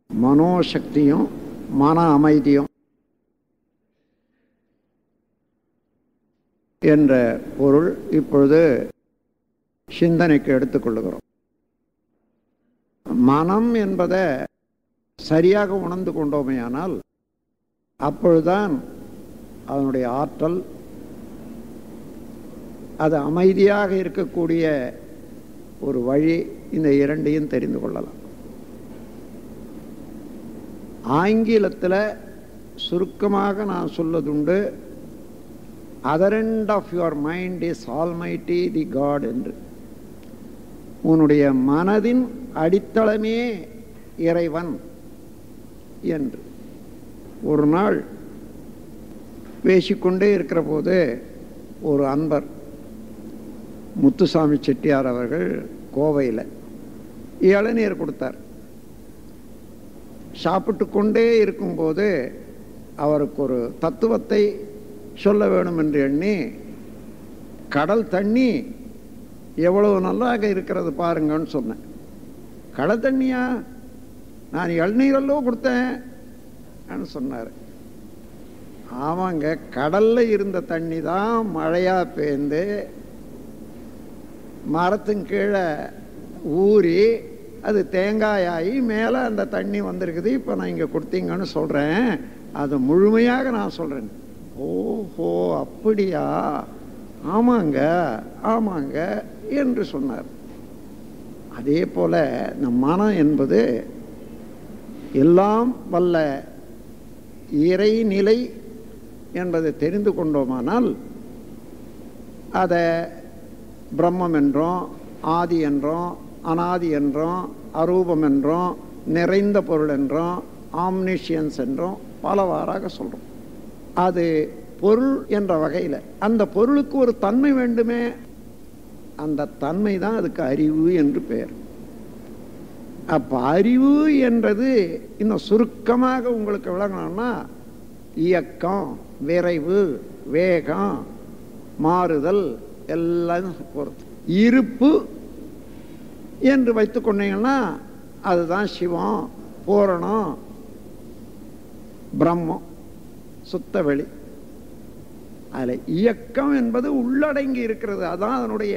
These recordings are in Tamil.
மனோசக்தியும் மன அமைதியும் என்ற பொருள் இப்பொழுது சிந்தனைக்கு எடுத்துக்கொள்ளுகிறோம் மனம் என்பதை சரியாக உணர்ந்து கொண்டோமேயானால் அப்பொழுதுதான் அதனுடைய ஆற்றல் அது அமைதியாக இருக்கக்கூடிய ஒரு வழி இந்த இரண்டையும் தெரிந்து கொள்ளலாம் ஆங்கிலத்தில் சுருக்கமாக நான் சொல்லதுண்டு other end of your mind is almighty the God என்று உன்னுடைய மனதின் அடித்தளமே இறைவன் என்று ஒரு நாள் பேசிக்கொண்டே இருக்கிற போது ஒரு அன்பர் முத்துசாமி செட்டியார் அவர்கள் கோவையில் இளநீர் கொடுத்தார் சாப்பிட்டு கொண்டே இருக்கும்போது அவருக்கு ஒரு தத்துவத்தை சொல்ல வேணும் என்று எண்ணி கடல் தண்ணி எவ்வளவு நல்லாக இருக்கிறது பாருங்கன்னு சொன்னேன் கடல் தண்ணியா நான் இளநீரெல்லோ கொடுத்தேன் சொன்னார் ஆமாங்க கடல்ல இருந்த தண்ணி தான் மழையா பேர்ந்து மரத்தின் கீழே ஊறி அது தேங்காயாகி மேலே அந்த தண்ணி வந்திருக்குது இப்போ நான் இங்கே கொடுத்தீங்கன்னு சொல்கிறேன் அது முழுமையாக நான் சொல்கிறேன் ஓஹோ அப்படியா ஆமாங்க ஆமாங்க என்று சொன்னார் அதே போல இந்த மனம் என்பது எல்லாம் வல்ல இறைநிலை என்பதை தெரிந்து கொண்டோமானால் அதை பிரம்மம் என்றோம் ஆதி என்றோம் அனாதி என்றோம் அரூபம் என்றோம் நிறைந்த பொருள் என்றோம் ஆம்னிஷியன்ஸ் என்றோம் பலவாறாக சொல்கிறோம் அது பொருள் என்ற வகையில் அந்த பொருளுக்கு ஒரு தன்மை வேண்டுமே அந்த தன்மை தான் அதுக்கு அறிவு என்று பெயர் அப்போ அறிவு என்றது இன்னும் சுருக்கமாக உங்களுக்கு விளங்கணும்னா இயக்கம் விரைவு வேகம் மாறுதல் எல்லாம் பொறுத்து இருப்பு என்று வைத்து கொண்டீங்கன்னா அதுதான் சிவம் பூரணம் பிரம்மம் சுத்த வெளி அதில் இயக்கம் என்பது உள்ளடங்கி இருக்கிறது அதான் அதனுடைய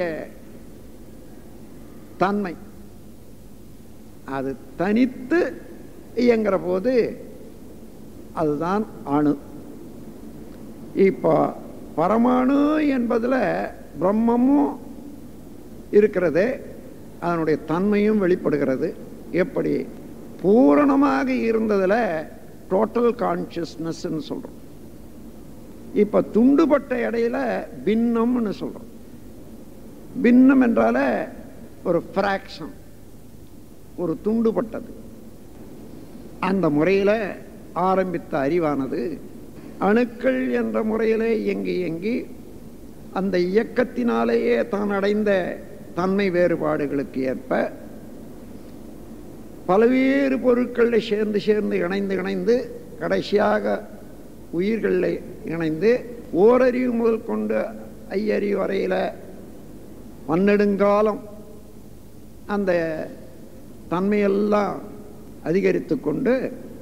தன்மை அது தனித்து இயங்குற போது அதுதான் அணு இப்போ பரமாணு என்பதில் பிரம்மமும் இருக்கிறது அதனுடைய தன்மையும் வெளிப்படுகிறது எப்படி பூரணமாக இருந்ததில் டோட்டல் கான்சியஸ்னஸ்ன்னு சொல்கிறோம் இப்போ துண்டுபட்ட இடையில பின்னம்னு சொல்கிறோம் பின்னம் என்றால ஒரு ஃப்ராக்ஷன் ஒரு துண்டுபட்டது அந்த முறையில் ஆரம்பித்த அறிவானது அணுக்கள் என்ற முறையில் இயங்கி இயங்கி அந்த இயக்கத்தினாலேயே தான் அடைந்த தன்மை வேறுபாடுகளுக்கு ஏற்ப பல்வேறு பொருட்களில் சேர்ந்து சேர்ந்து இணைந்து இணைந்து கடைசியாக உயிர்களில் இணைந்து ஓரறிவு முதல் கொண்டு ஐயறிவு வரையில் பன்னெடுங்காலம் அந்த தன்மையெல்லாம் அதிகரித்து கொண்டு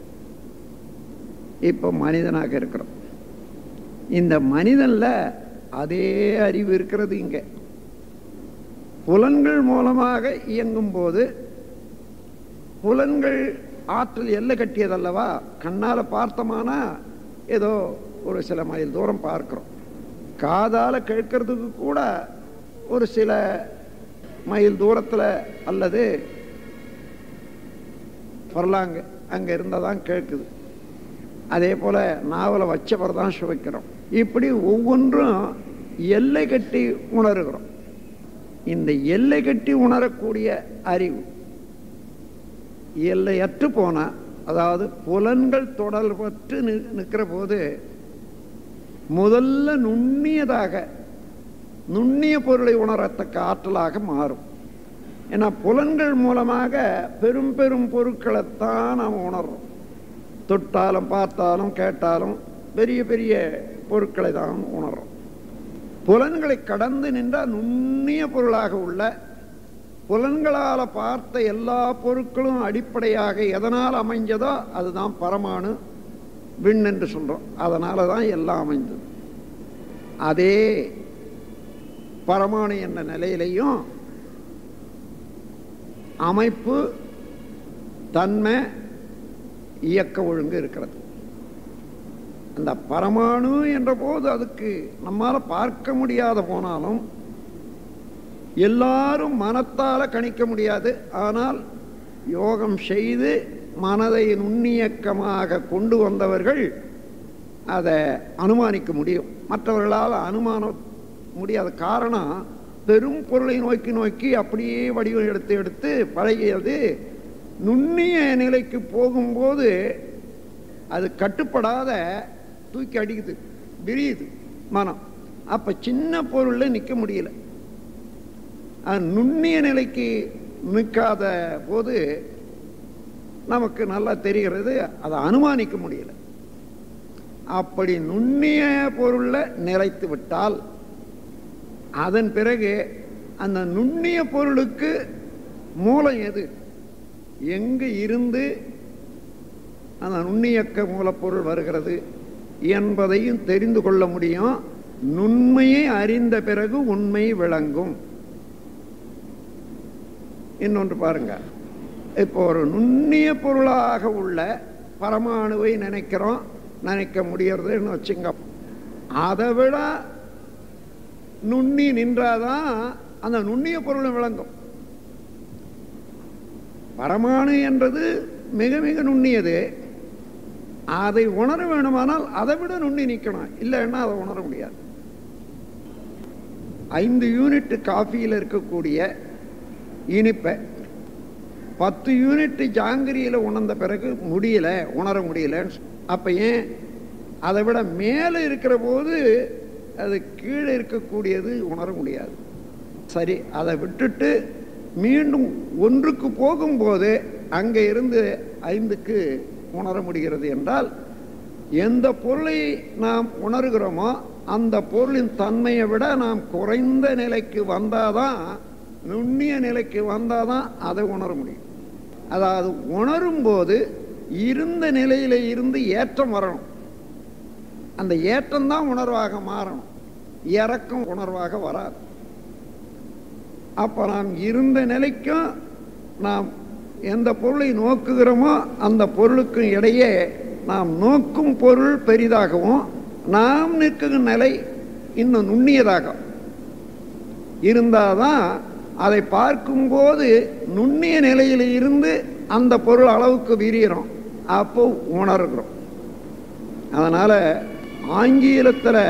இப்போ மனிதனாக இருக்கிறோம் இந்த மனிதனில் அதே அறிவு இருக்கிறது இங்கே புலன்கள் மூலமாக இயங்கும் போது புலன்கள் ஆற்றல் எல்லை கட்டியதல்லவா கண்ணால் பார்த்தோமானா ஏதோ ஒரு சில மைல் தூரம் பார்க்கிறோம் காதால் கேட்கறதுக்கு கூட ஒரு சில மைல் தூரத்தில் அல்லது பரலாங்க அங்கே இருந்தால் தான் கேட்குது அதே போல் நாவலை வச்சவர் தான் சுவைக்கிறோம் இப்படி ஒவ்வொன்றும் எல்லை கட்டி உணர்கிறோம் இந்த எல்லை கட்டி உணரக்கூடிய அறிவு எல்லையற்று போனால் அதாவது புலன்கள் தொடர்பற்று நிற்கிற போது முதல்ல நுண்ணியதாக நுண்ணிய பொருளை உணரத்தக்க ஆற்றலாக மாறும் ஏன்னா புலன்கள் மூலமாக பெரும் பெரும் பொருட்களைத்தான் நாம் உணர்றோம் தொட்டாலும் பார்த்தாலும் கேட்டாலும் பெரிய பெரிய பொருட்களை தான் உணர்றோம் புலன்களை கடந்து நின்றால் நுண்ணிய பொருளாக உள்ள புலன்களால் பார்த்த எல்லா பொருட்களும் அடிப்படையாக எதனால் அமைஞ்சதோ அதுதான் பரமாணு விண் என்று சொல்றோம் அதனால தான் எல்லாம் அமைந்தது அதே பரமாணு என்ற நிலையிலையும் அமைப்பு தன்மை இயக்க ஒழுங்கு இருக்கிறது அந்த பரமாணு என்ற போது அதுக்கு நம்மால பார்க்க முடியாத போனாலும் எல்லாரும் மனத்தால கணிக்க முடியாது ஆனால் யோகம் செய்து மனதை நுண்ணியக்கமாக கொண்டு வந்தவர்கள் அதை அனுமானிக்க முடியும் மற்றவர்களால் அனுமானம் முடியாத காரணம் பெரும் பொருளை நோக்கி நோக்கி அப்படியே வடிவம் எடுத்து எடுத்து பழகியது நுண்ணிய நிலைக்கு போகும்போது அது கட்டுப்படாத தூக்கி அடிக்குது விரியுது மனம் அப்ப சின்ன பொருள்ல நிற்க முடியல அது நுண்ணிய நிலைக்கு நிற்காத போது நமக்கு நல்லா தெரிகிறது அதை அனுமானிக்க முடியல அப்படி நுண்ணிய பொருள்ல நிலைத்து விட்டால் அதன் பிறகு அந்த நுண்ணிய பொருளுக்கு மூலம் எது எங்கு இருந்து அந்த நுண்ணியக்க மூலப்பொருள் வருகிறது என்பதையும் தெரிந்து கொள்ள முடியும் நுண்மையை அறிந்த பிறகு உண்மை விளங்கும் இன்னொன்று பாருங்க இப்போ ஒரு நுண்ணிய பொருளாக உள்ள பரமாணுவை நினைக்கிறோம் நினைக்க முடியறதுன்னு வச்சுங்க அதை விட நுண்ணி நின்றாதான் அந்த நுண்ணிய பொருளும் விளங்கும் பரமாணு என்றது மிக மிக நுண்ணியது அதை உணர வேணுமானால் அதை விட நுண்ணி நிற்கணும் இல்லைன்னா அதை உணர முடியாது ஐந்து யூனிட் காஃபியில் இருக்கக்கூடிய இனிப்பை பத்து யூனிட் ஜாங்கிரியில் உணர்ந்த பிறகு முடியல உணர முடியலன்னு அப்போ ஏன் அதை விட மேலே இருக்கிற போது அது கீழே இருக்கக்கூடியது உணர முடியாது சரி அதை விட்டுட்டு மீண்டும் ஒன்றுக்கு போகும்போது அங்கே இருந்து ஐந்துக்கு உணர முடிகிறது என்றால் எந்த பொருளை நாம் உணர்கிறோமோ அந்த பொருளின் தன்மையை விட நாம் குறைந்த நிலைக்கு வந்தாதான் நுண்ணிய நிலைக்கு வந்தாதான் அதை உணர முடியும் அதாவது உணரும் போது இருந்த நிலையில இருந்து ஏற்றம் வரணும் அந்த ஏற்றம் தான் உணர்வாக மாறணும் இறக்கம் உணர்வாக வராது அப்ப நாம் இருந்த நிலைக்கும் நாம் எந்த பொருளை நோக்குகிறோமோ அந்த பொருளுக்கும் இடையே நாம் நோக்கும் பொருள் பெரிதாகவும் நாம் நிற்கும் நிலை இன்னும் நுண்ணியதாக இருந்தாதான் அதை பார்க்கும்போது நுண்ணிய நிலையில் இருந்து அந்த பொருள் அளவுக்கு விரிகிறோம் அப்போ உணர்கிறோம் அதனால ஆங்கிலத்தில்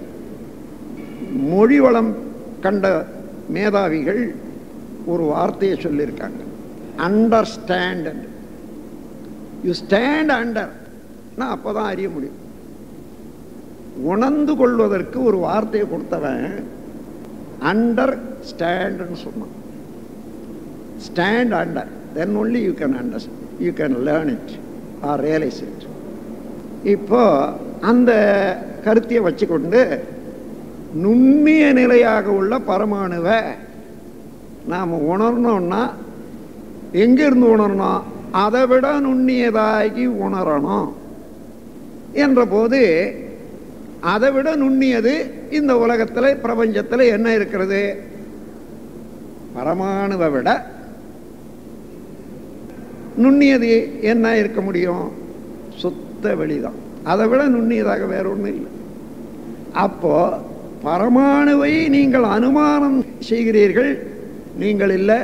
மொழி வளம் கண்ட மேதாவிகள் ஒரு வார்த்தையை சொல்லியிருக்காங்க அண்டர்ஸ்டாண்ட் யூ ஸ்டாண்ட் அண்டர் அப்போ தான் அறிய முடியும் உணர்ந்து கொள்வதற்கு ஒரு வார்த்தையை கொடுத்தவன் அண்டர் ஸ்டாண்டுன்னு சொன்னான் stand under then only you can under you can learn it or realise it இப்போ அந்த கருத்தியை வச்சுக்கொண்டு நுண்ணிய நிலையாக உள்ள பரமாணுவை நாம் உணரணும்னா எங்கிருந்து உணரணும் அதை விட நுண்ணியதாகி உணரணும் என்ற போது அதை விட நுண்ணியது இந்த உலகத்தில் பிரபஞ்சத்தில் என்ன இருக்கிறது பரமாணுவை விட நுண்ணியது என்ன இருக்க முடியும் சுத்த வெளிதான் அதை விட நுண்ணியதாக வேற ஒன்றும் இல்லை அப்போ பரமாணுவை நீங்கள் அனுமானம் செய்கிறீர்கள் நீங்கள் இல்லை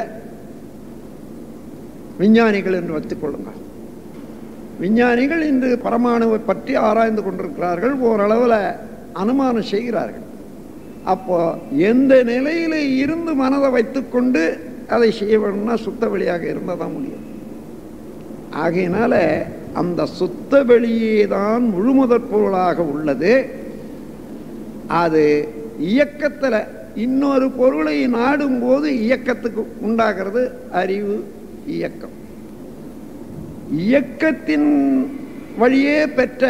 விஞ்ஞானிகள் என்று வைத்துக் கொள்ளுங்கள் விஞ்ஞானிகள் இன்று பரமாணுவை பற்றி ஆராய்ந்து கொண்டிருக்கிறார்கள் ஓரளவில் அனுமானம் செய்கிறார்கள் அப்போ எந்த நிலையில இருந்து மனதை வைத்துக்கொண்டு அதை செய்ய வேணும்னா சுத்த வெளியாக இருந்தால் தான் முடியும் ஆகையினால அந்த சுத்த வெளியே தான் முழுமுதற் பொருளாக உள்ளது அது இயக்கத்தில் இன்னொரு பொருளை நாடும் போது இயக்கத்துக்கு உண்டாகிறது அறிவு இயக்கம் இயக்கத்தின் வழியே பெற்ற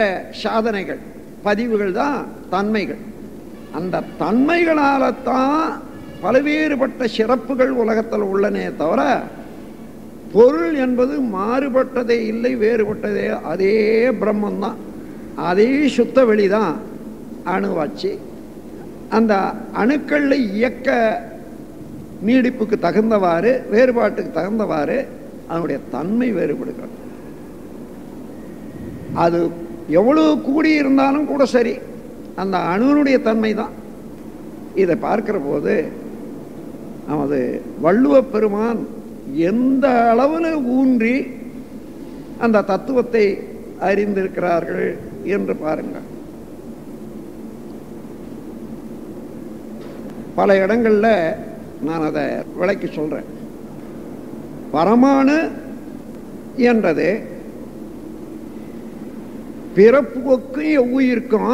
சாதனைகள் பதிவுகள் தான் தன்மைகள் அந்த தன்மைகளால தான் பல்வேறுபட்ட சிறப்புகள் உலகத்தில் உள்ளனே தவிர பொருள் என்பது மாறுபட்டதே இல்லை வேறுபட்டதே அதே பிரம்மந்தான் அதே சுத்த வெளிதான் அணுவாச்சு அந்த அணுக்களில் இயக்க நீடிப்புக்கு தகுந்தவாறு வேறுபாட்டுக்கு தகுந்தவாறு அதனுடைய தன்மை வேறுபடுகிறது அது எவ்வளவு கூடி இருந்தாலும் கூட சரி அந்த அணுனுடைய தன்மை தான் இதை பார்க்கிற போது நமது வள்ளுவ பெருமான் எந்த அளவில் ஊன்றி அந்த தத்துவத்தை அறிந்திருக்கிறார்கள் என்று பாருங்கள் பல இடங்களில் நான் அதை விளக்கி சொல்கிறேன் பரமாணு என்றது பிறப்புக்கும் எவ்வுயிருக்கும்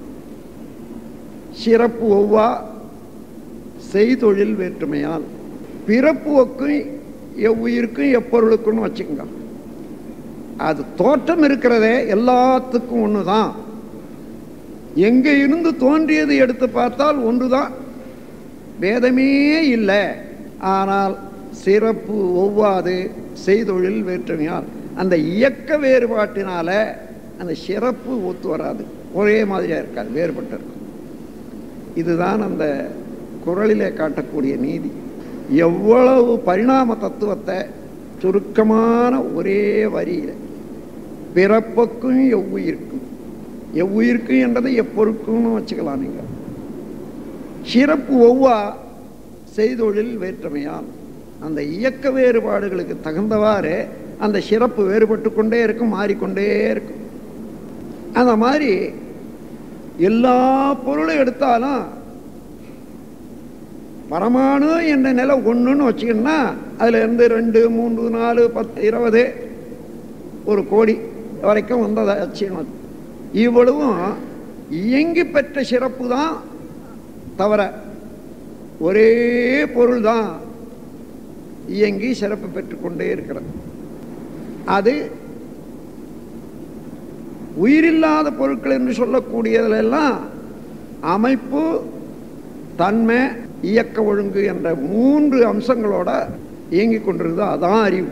சிறப்பு ஒவ்வா செய்தொழில் வேற்றுமையால் பிறப்புக்கும் எவ்வுயிருக்கும் எப்பொருளுக்குன்னு வச்சுக்கோங்க அது தோற்றம் இருக்கிறதே எல்லாத்துக்கும் ஒன்று தான் எங்கே இருந்து தோன்றியது எடுத்து பார்த்தால் ஒன்று தான் வேதமே இல்லை ஆனால் சிறப்பு ஒவ்வாது செய்தொழில் வேற்றுமையால் அந்த இயக்க வேறுபாட்டினால அந்த சிறப்பு ஒத்து வராது ஒரே மாதிரியாக இருக்காது வேறுபட்டு இருக்கும் இதுதான் அந்த குரலிலே காட்டக்கூடிய நீதி எவ்வளவு பரிணாம தத்துவத்தை சுருக்கமான ஒரே வரியில் பிறப்புக்கும் எவ்வுயிருக்கும் எவ்வுயிருக்கும் என்றதை எப்பொருக்கும்னு வச்சுக்கலாம் நீங்கள் சிறப்பு ஒவ்வா செய்தொழில் வேற்றுமையால் அந்த இயக்க வேறுபாடுகளுக்கு தகுந்தவாறு அந்த சிறப்பு வேறுபட்டு கொண்டே இருக்கும் மாறிக்கொண்டே இருக்கும் அந்த மாதிரி எல்லா பொருளும் எடுத்தாலும் பரமாணு என்ற நிலை ஒன்றுன்னு வச்சுக்கணும்னா அதில் இருந்து ரெண்டு மூன்று நாலு பத்து இருபது ஒரு கோடி வரைக்கும் வந்ததாச்சுன்னு இவ்வளவும் இயங்கி பெற்ற சிறப்பு தான் தவிர ஒரே பொருள் தான் இயங்கி சிறப்பு பெற்றுக்கொண்டே இருக்கிறது அது உயிரில்லாத பொருட்கள் என்று சொல்லக்கூடியதிலெல்லாம் அமைப்பு தன்மை இயக்க ஒழுங்கு என்ற மூன்று அம்சங்களோட இயங்கிக் கொண்டிருந்தது அதான் அறிவு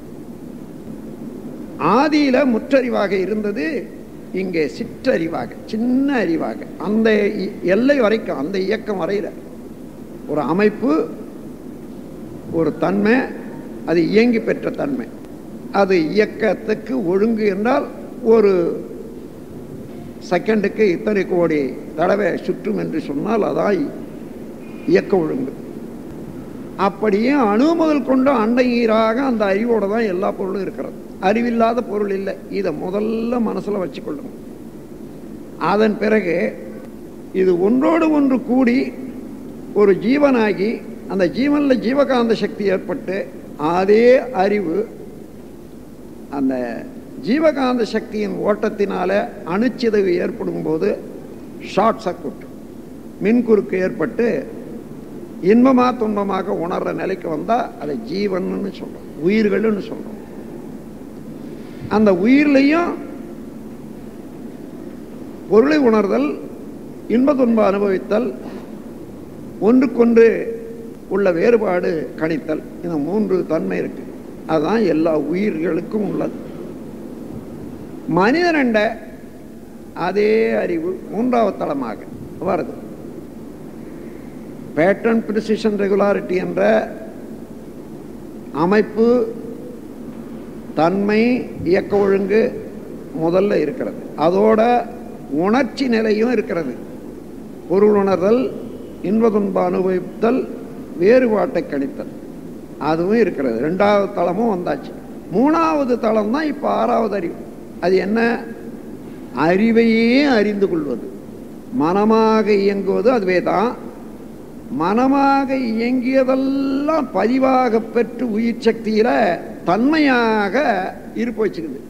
ஆதியில முற்றறிவாக இருந்தது இங்கே சிற்றறிவாக சின்ன அறிவாக அந்த எல்லை வரைக்கும் அந்த இயக்கம் வரையில ஒரு அமைப்பு ஒரு தன்மை அது இயங்கி பெற்ற தன்மை அது இயக்கத்துக்கு ஒழுங்கு என்றால் ஒரு செகண்டுக்கு இத்தனை கோடி தடவை சுற்றும் என்று சொன்னால் அதான் இயக்க ஒழுங்கு அப்படியே அணு முதல் கொண்டு அண்டையீராக அந்த அறிவோட தான் எல்லா பொருளும் இருக்கிறது அறிவில்லாத பொருள் இல்லை இதை முதல்ல மனசில் வச்சுக்கொள்ளணும் அதன் பிறகு இது ஒன்றோடு ஒன்று கூடி ஒரு ஜீவனாகி அந்த ஜீவனில் ஜீவகாந்த சக்தி ஏற்பட்டு அதே அறிவு அந்த ஜீவகாந்த சக்தியின் ஓட்டத்தினால அணுச்சிதவு ஏற்படும் போது ஷார்ட் சர்க்குட் மின்குறுக்கு ஏற்பட்டு இன்பமாக துன்பமாக உணர்ற நிலைக்கு வந்தால் அதை ஜீவன்னு சொல்கிறோம் உயிர்கள்னு சொல்கிறோம் அந்த உயிர்லையும் பொருளை உணர்தல் இன்ப துன்ப அனுபவித்தல் ஒன்றுக்கொன்று உள்ள வேறுபாடு கணித்தல் இந்த மூன்று தன்மை இருக்கு அதுதான் எல்லா உயிர்களுக்கும் உள்ளது மனிதனண்ட அதே அறிவு மூன்றாவது தளமாக வருது பேட்டர்ன் ப்ரிசிஷன் ரெகுலாரிட்டி என்ற அமைப்பு தன்மை இயக்க ஒழுங்கு முதல்ல இருக்கிறது அதோட உணர்ச்சி நிலையும் இருக்கிறது பொருள் உணர்தல் இன்ப துன்ப அனுபவித்தல் வேறுபாட்டை கணித்தல் அதுவும் இருக்கிறது ரெண்டாவது தளமும் வந்தாச்சு மூணாவது தளம் தான் இப்போ ஆறாவது அறிவு அது என்ன அறிவையே அறிந்து கொள்வது மனமாக இயங்குவது அதுவே தான் மனமாக இயங்கியதெல்லாம் பதிவாக பெற்று உயிர் சக்தியில தன்மையாக இருப்பு வச்சுக்குது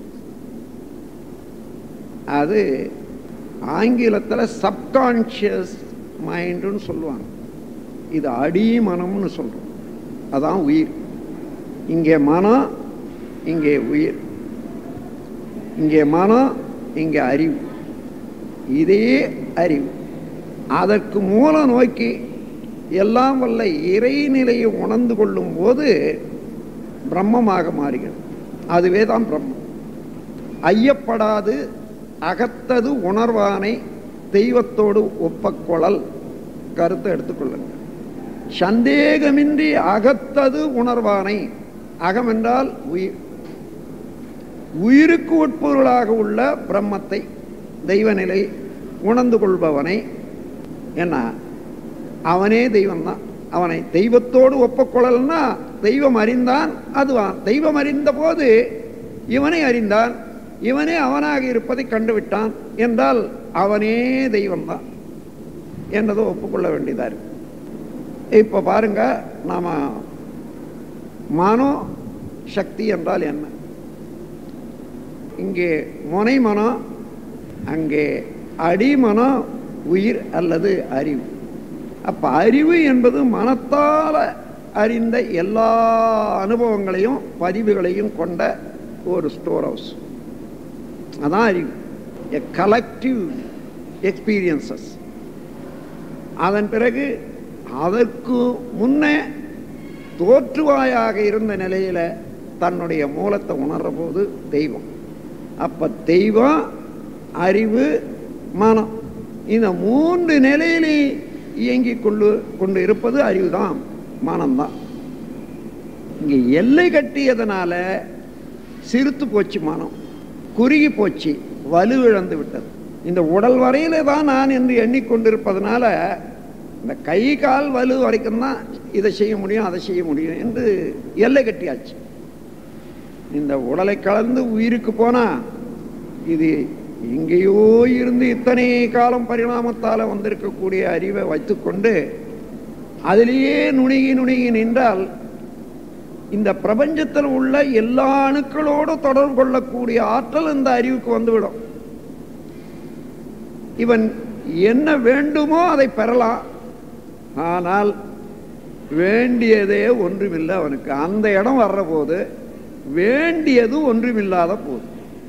அது ஆங்கிலத்தில் சப்கான்ஷியஸ் மைண்டுன்னு சொல்லுவாங்க இது அடி மனம்னு சொல்கிறோம் அதான் உயிர் இங்கே மனம் இங்கே உயிர் இங்கே மனம் இங்கே அறிவு இதே அறிவு அதற்கு மூலம் நோக்கி எல்லாம் வல்ல இறைநிலையை உணர்ந்து கொள்ளும் போது பிரம்மமாக மாறுகிறது அதுவே தான் பிரம்மம் ஐயப்படாது அகத்தது உணர்வானை தெய்வத்தோடு ஒப்பக்கொழல் கருத்தை எடுத்துக்கொள்ளுங்க சந்தேகமின்றி அகத்தது உணர்வானை அகம் என்றால் உயிர் உயிருக்கு உட்பொருளாக உள்ள பிரம்மத்தை தெய்வநிலை உணர்ந்து கொள்பவனை என்ன அவனே தெய்வம்தான் அவனை தெய்வத்தோடு ஒப்பக்கொள்ளல்னா தெய்வம் அறிந்தான் அதுவான் தெய்வம் அறிந்த போது இவனை அறிந்தான் இவனே அவனாக இருப்பதை கண்டுவிட்டான் என்றால் அவனே தெய்வம்தான் என்றதை ஒப்புக்கொள்ள வேண்டியதா இருக்கு இப்ப பாருங்க நாம மனோ சக்தி என்றால் என்ன இங்கே முனை மனம் அங்கே அடிமனம் உயிர் அல்லது அறிவு அப்ப அறிவு என்பது மனத்தால அறிந்த எல்லா அனுபவங்களையும் பதிவுகளையும் கொண்ட ஒரு ஸ்டோர் ஹவுஸ் அதான் அறிவு எ கலெக்டிவ் எக்ஸ்பீரியன்சஸ் அதன் பிறகு அதற்கு முன்னே தோற்றுவாயாக இருந்த நிலையில தன்னுடைய மூலத்தை உணர்ற போது தெய்வம் அப்ப தெய்வம் அறிவு மனம் இந்த மூன்று நிலையிலே இயங்கிக் கொண்டு கொண்டு இருப்பது அறிவுதான் மனம்தான் இங்க எல்லை கட்டியதனால சிறுத்து போச்சு மனம் குறுகி போச்சு வலுவிழந்து விட்டது இந்த உடல் வரையில தான் நான் என்று எண்ணிக்கொண்டிருப்பதனால இந்த கை கால் வலு வரைக்கும் தான் இதை செய்ய முடியும் அதை செய்ய முடியும் என்று எல்லை கட்டியாச்சு இந்த உடலை கலந்து உயிருக்கு போனா இது எங்கேயோ இருந்து இத்தனை காலம் பரிணாமத்தால வந்திருக்கக்கூடிய அறிவை வைத்துக்கொண்டு அதிலேயே நுணுகி நுணுகி நின்றால் இந்த பிரபஞ்சத்தில் உள்ள எல்லா அணுக்களோடு தொடர்பு கொள்ளக்கூடிய ஆற்றல் இந்த அறிவுக்கு வந்துவிடும் இவன் என்ன வேண்டுமோ அதை பெறலாம் ஆனால் வேண்டியதே ஒன்றுமில்லை அவனுக்கு அந்த இடம் வர்ற போது வேண்டியது ஒன்றுமில்லாத போது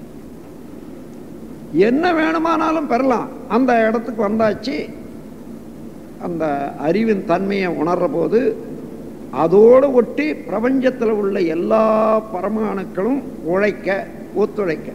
என்ன வேணுமானாலும் பெறலாம் அந்த இடத்துக்கு வந்தாச்சு அந்த அறிவின் தன்மையை உணர்ற போது அதோடு ஒட்டி பிரபஞ்சத்தில் உள்ள எல்லா பரமாணுக்களும் உழைக்க ஒத்துழைக்க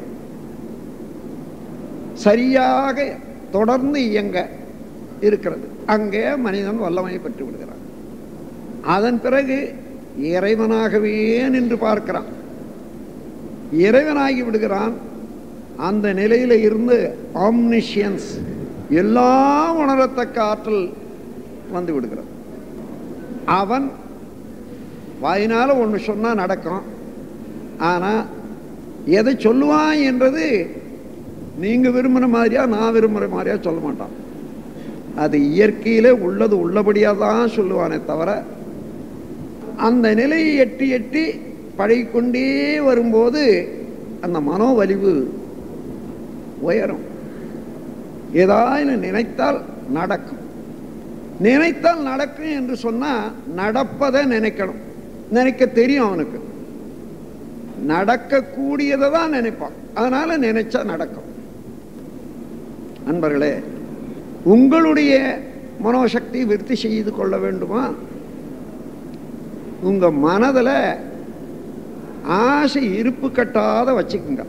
சரியாக தொடர்ந்து இயங்க இருக்கிறது அங்கே மனிதன் வல்லமை பெற்று விடுகிறான் அதன் பிறகு இறைவனாகவே நின்று பார்க்கிறான் இறைவனாகி விடுகிறான் அந்த நிலையில இருந்து ஆம்னிஷியன்ஸ் எல்லாம் உணரத்தக்க ஆற்றல் வந்து விடுகிறது அவன் வாயினால ஒன்று சொன்னா நடக்கும் ஆனா எதை சொல்லுவான் என்றது நீங்க விரும்புற மாதிரியா நான் விரும்புற மாதிரியா சொல்ல மாட்டான் அது இயற்கையிலே உள்ளது உள்ளபடியா தான் சொல்லுவானே தவிர அந்த நிலையை எட்டி எட்டி பழகிக்கொண்டே வரும்போது அந்த மனோவலிவு உயரும் ஏதாவது நினைத்தால் நடக்கும் நினைத்தால் நடக்கும் என்று சொன்னா நடப்பதை நினைக்கணும் நினைக்க தெரியும் அவனுக்கு நடக்கக்கூடியதை தான் நினைப்பான் அதனால நினைச்சா நடக்கும் அன்பர்களே உங்களுடைய மனோசக்தி விருத்தி செய்து கொள்ள வேண்டுமா உங்க மனதுல ஆசை இருப்பு கட்டாத வச்சுக்குங்க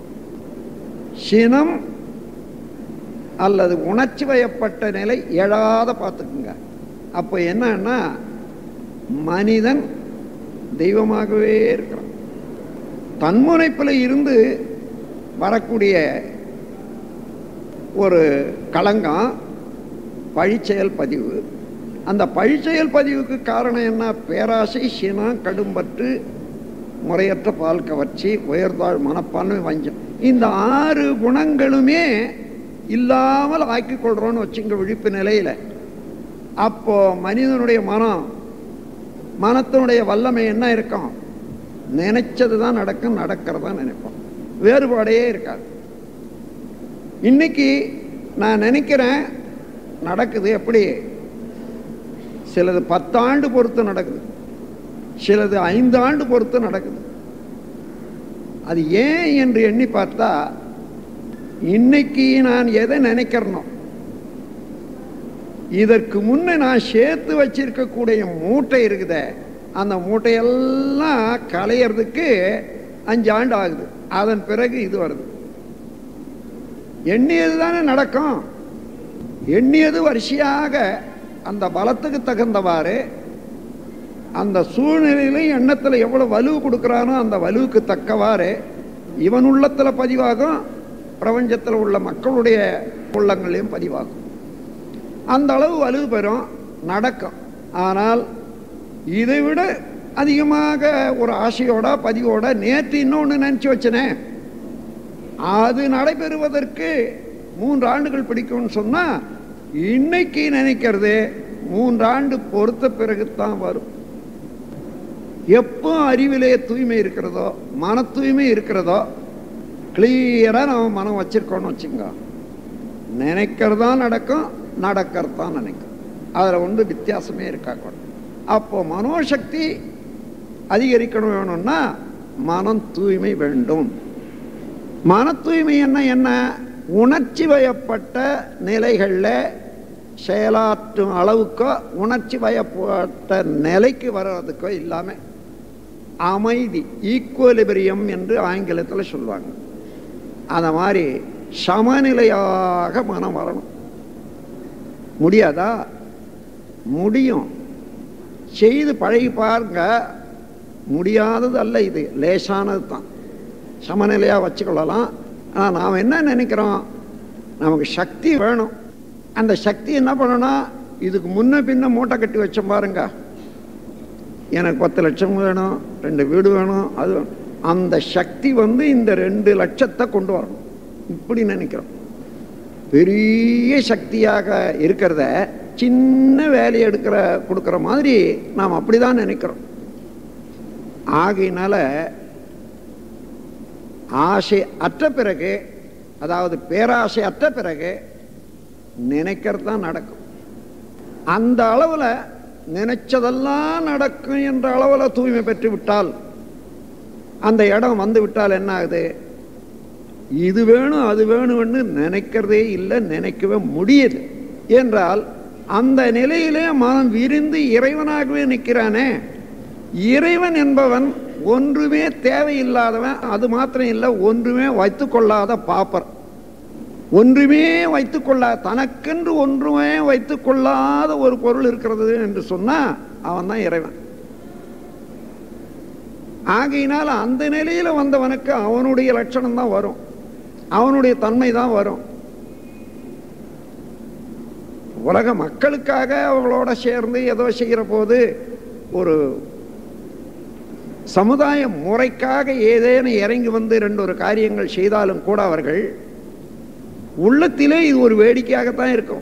சினம் அல்லது உணர்ச்சி வயப்பட்ட நிலை எழாத பார்த்துக்குங்க அப்போ என்னன்னா மனிதன் தெய்வமாகவே இருக்கிறான் தன்முனைப்பில் இருந்து வரக்கூடிய ஒரு களங்கம் பழிச்செயல் பதிவு அந்த பழிச்செயல் பதிவுக்கு காரணம் என்ன பேராசை சினம் கடும்பற்று முறையற்ற பால் கவர்ச்சி உயர்ந்தாழ் மனப்பான்மை வஞ்சம் இந்த ஆறு குணங்களுமே இல்லாமல் ஆக்கிக் கொள்றோம்னு வச்சுங்க விழிப்பு நிலையில அப்போ மனிதனுடைய மனம் மனத்தினுடைய வல்லமை என்ன இருக்கும் நினைச்சது தான் நடக்கும் நடக்கிறதா நினைப்போம் வேறுபாடே இருக்காது இன்னைக்கு நான் நினைக்கிறேன் நடக்குது எப்படி சிலது பத்தாண்டு பொறுத்து நடக்குது சிலது ஐந்து ஆண்டு பொறுத்து நடக்குது அது ஏன் என்று எண்ணி பார்த்தா இன்னைக்கு நான் எதை நினைக்கிறனோ இதற்கு முன்னே நான் சேர்த்து வச்சிருக்கக்கூடிய மூட்டை இருக்குதே அந்த மூட்டையெல்லாம் களையிறதுக்கு அஞ்சு ஆண்டு ஆகுது அதன் பிறகு இது வருது எண்ணியது தானே நடக்கும் எண்ணியது வரிசையாக அந்த பலத்துக்கு தகுந்தவாறு அந்த சூழ்நிலையிலும் எண்ணத்தில் எவ்வளவு வலு கொடுக்குறானோ அந்த வலுவுக்கு தக்கவாறு இவன் உள்ளத்தில் பதிவாகும் பிரபஞ்சத்தில் உள்ள மக்களுடைய உள்ளங்களையும் பதிவாகும் அந்த அளவு வலு பெறும் நடக்கும் ஆனால் இதை விட அதிகமாக ஒரு ஆசையோட பதிவோட நேற்று இன்னொன்று நினச்சி வச்சனே அது நடைபெறுவதற்கு மூன்று ஆண்டுகள் பிடிக்கும்னு சொன்னால் இன்னைக்கு நினைக்கிறது மூன்றாண்டு பொறுத்த பிறகுதான் வரும் எப்போ அறிவிலே தூய்மை இருக்கிறதோ மன தூய்மை இருக்கிறதோ கிளியராக நம்ம மனம் வச்சிருக்கோம்னு வச்சுங்க நினைக்கிறதா நடக்கும் நடக்கிறது தான் நினைக்கும் அதில் ஒன்று வித்தியாசமே இருக்கா கூட அப்போ மனோசக்தி அதிகரிக்கணும் வேணும்னா மனம் தூய்மை வேண்டும் மன தூய்மை என்ன என்ன உணர்ச்சி வயப்பட்ட நிலைகளில் செயலாற்றும் அளவுக்கோ உணர்ச்சி வயப்பட்ட நிலைக்கு வர்றதுக்கோ இல்லாமல் அமைதி ஈக்குவலிபிரியம் என்று ஆங்கிலத்தில் சொல்லுவாங்க அந்த மாதிரி சமநிலையாக மனம் வரணும் முடியாதா முடியும் செய்து பழகி பாருங்க முடியாதது அல்ல இது லேசானது தான் சமநிலையாக வச்சுக்கொள்ளலாம் ஆனால் நாம் என்ன நினைக்கிறோம் நமக்கு சக்தி வேணும் அந்த சக்தி என்ன பண்ணணும் இதுக்கு முன்ன பின்ன மூட்டை கட்டி வச்சோம் பாருங்க எனக்கு பத்து லட்சம் வேணும் ரெண்டு வீடு வேணும் அது வேணும். அந்த சக்தி வந்து இந்த ரெண்டு லட்சத்தை கொண்டு வரணும் இப்படி நினைக்கிறோம் பெரிய சக்தியாக இருக்கிறத சின்ன வேலையை எடுக்கிற கொடுக்குற மாதிரி நாம் அப்படி தான் நினைக்கிறோம் ஆகையினால ஆசை அற்ற பிறகு அதாவது பேராசை அற்ற பிறகு நினைக்கிறது தான் நடக்கும் அந்த அளவில் நினைச்சதெல்லாம் நடக்கும் என்ற அளவில் தூய்மை பெற்று விட்டால் அந்த இடம் வந்து விட்டால் என்ன ஆகுது இது வேணும் அது வேணும்னு நினைக்கிறதே இல்லை நினைக்கவே முடியுது என்றால் அந்த நிலையிலே மனம் விரிந்து இறைவனாகவே நிற்கிறானே இறைவன் என்பவன் ஒன்றுமே தேவையில்லாதவன் அது மாத்திரம் இல்லை ஒன்றுமே வைத்துக்கொள்ளாத பாப்பர் ஒன்றுமே வைத்துக்கொள்ளா தனக்கென்று ஒன்றுமே வைத்துக்கொள்ளாத ஒரு பொருள் இருக்கிறது என்று சொன்னா அவன் தான் இறைவன் ஆகையினால் அந்த நிலையில வந்தவனுக்கு அவனுடைய லட்சணம் தான் வரும் அவனுடைய தன்மை தான் வரும் உலக மக்களுக்காக அவங்களோட சேர்ந்து ஏதோ செய்கிற போது ஒரு சமுதாய முறைக்காக ஏதேனும் இறங்கி வந்து ரெண்டு ஒரு காரியங்கள் செய்தாலும் கூட அவர்கள் உள்ளத்திலே இது ஒரு வேடிக்கையாகத்தான் இருக்கும்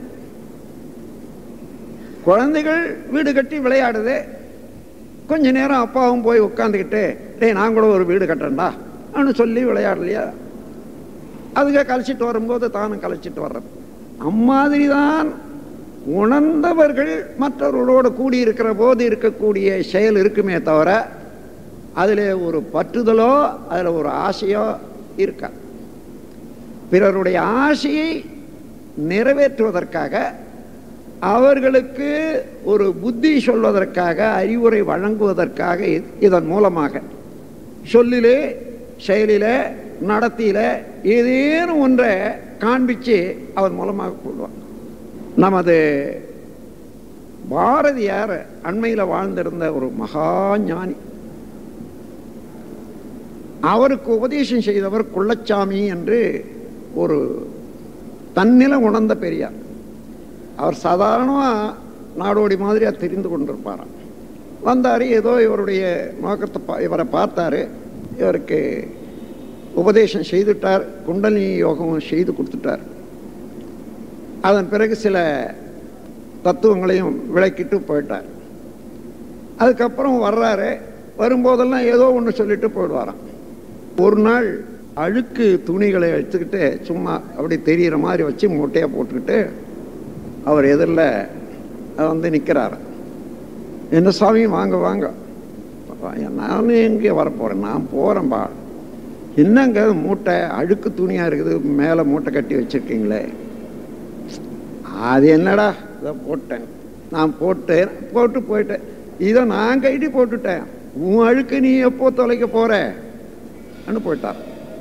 குழந்தைகள் வீடு கட்டி விளையாடுது கொஞ்ச நேரம் அப்பாவும் போய் உட்காந்துக்கிட்டு டேய் நான் கூட ஒரு வீடு கட்டுறேன்டா அப்படின்னு சொல்லி விளையாடலையா அதுங்க கழிச்சிட்டு வரும்போது தானும் கழிச்சிட்டு வர்றது அம்மாதிரி தான் உணர்ந்தவர்கள் மற்றவர்களோடு கூடியிருக்கிற போது இருக்கக்கூடிய செயல் இருக்குமே தவிர அதில் ஒரு பற்றுதலோ அதில் ஒரு ஆசையோ இருக்கா பிறருடைய ஆசையை நிறைவேற்றுவதற்காக அவர்களுக்கு ஒரு புத்தி சொல்வதற்காக அறிவுரை வழங்குவதற்காக இ- இதன் மூலமாக சொல்லிலே செயலிலே நடத்தியில ஏதேனும் ஒன்றை காண்பிச்சு அவன் மூலமாக கொள்வான் நமது பாரதியார் அண்மையில் வாழ்ந்திருந்த ஒரு மகா ஞானி அவருக்கு உபதேசம் செய்தவர் குள்ளச்சாமி என்று ஒரு தன்னில உணர்ந்த பெரியார் அவர் சாதாரணமாக நாடோடி மாதிரியாக தெரிந்து கொண்டிருப்பாராம் வந்தார் ஏதோ இவருடைய நோக்கத்தை பா இவரை பார்த்தாரு இவருக்கு உபதேசம் செய்துட்டார் குண்டலினி யோகம் செய்து கொடுத்துட்டார் அதன் பிறகு சில தத்துவங்களையும் விளக்கிட்டு போயிட்டார் அதுக்கப்புறம் வர்றாரு வரும்போதெல்லாம் ஏதோ ஒன்று சொல்லிட்டு போயிடுவாராம் ஒரு நாள் அழுக்கு துணிகளை வச்சுக்கிட்டு சும்மா அப்படி தெரியிற மாதிரி வச்சு மூட்டையாக போட்டுக்கிட்டு அவர் எதிரில் வந்து நிற்கிறார் என்ன சாமி வாங்க வாங்க நானும் எங்கே வரப்போகிறேன் நான் போகிறேன்பா என்னங்க மூட்டை அழுக்கு துணியாக இருக்குது மேலே மூட்டை கட்டி வச்சுருக்கீங்களே அது என்னடா இதை போட்டேன் நான் போட்டேன் போட்டு போயிட்டேன் இதை நான் கைட்டி போட்டுட்டேன் உன் அழுக்கு நீ எப்போ தொலைக்க போற போயிட்டார்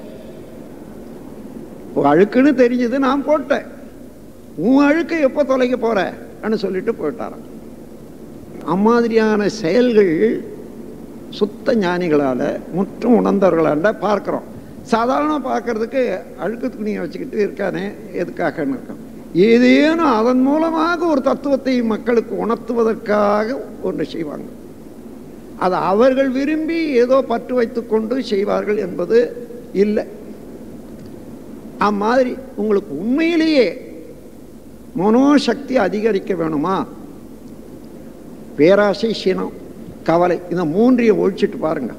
உன் அழுக்குன்னு தெரிஞ்சது நான் போட்டேன் உன் அழுக்கு எப்போ தொலைக்க போற சொல்லிட்டு போயிட்டாராம் அம்மாதிரியான செயல்கள் சுத்த ஞானிகளால் முற்றும் உணர்ந்தவர்களாண்ட பார்க்குறோம் சாதாரண பார்க்கறதுக்கு அழுக்கு துணியை வச்சுக்கிட்டு இருக்கானே எதுக்காகன்னு இருக்கோம் ஏதேனும் அதன் மூலமாக ஒரு தத்துவத்தை மக்களுக்கு உணர்த்துவதற்காக ஒன்று செய்வாங்க அது அவர்கள் விரும்பி ஏதோ பற்று வைத்துக் கொண்டு செய்வார்கள் என்பது இல்லை அம்மாதிரி உங்களுக்கு உண்மையிலேயே மனோசக்தி அதிகரிக்க வேணுமா பேராசை சினம் கவலை இந்த மூன்றையும் ஒழிச்சிட்டு பாருங்க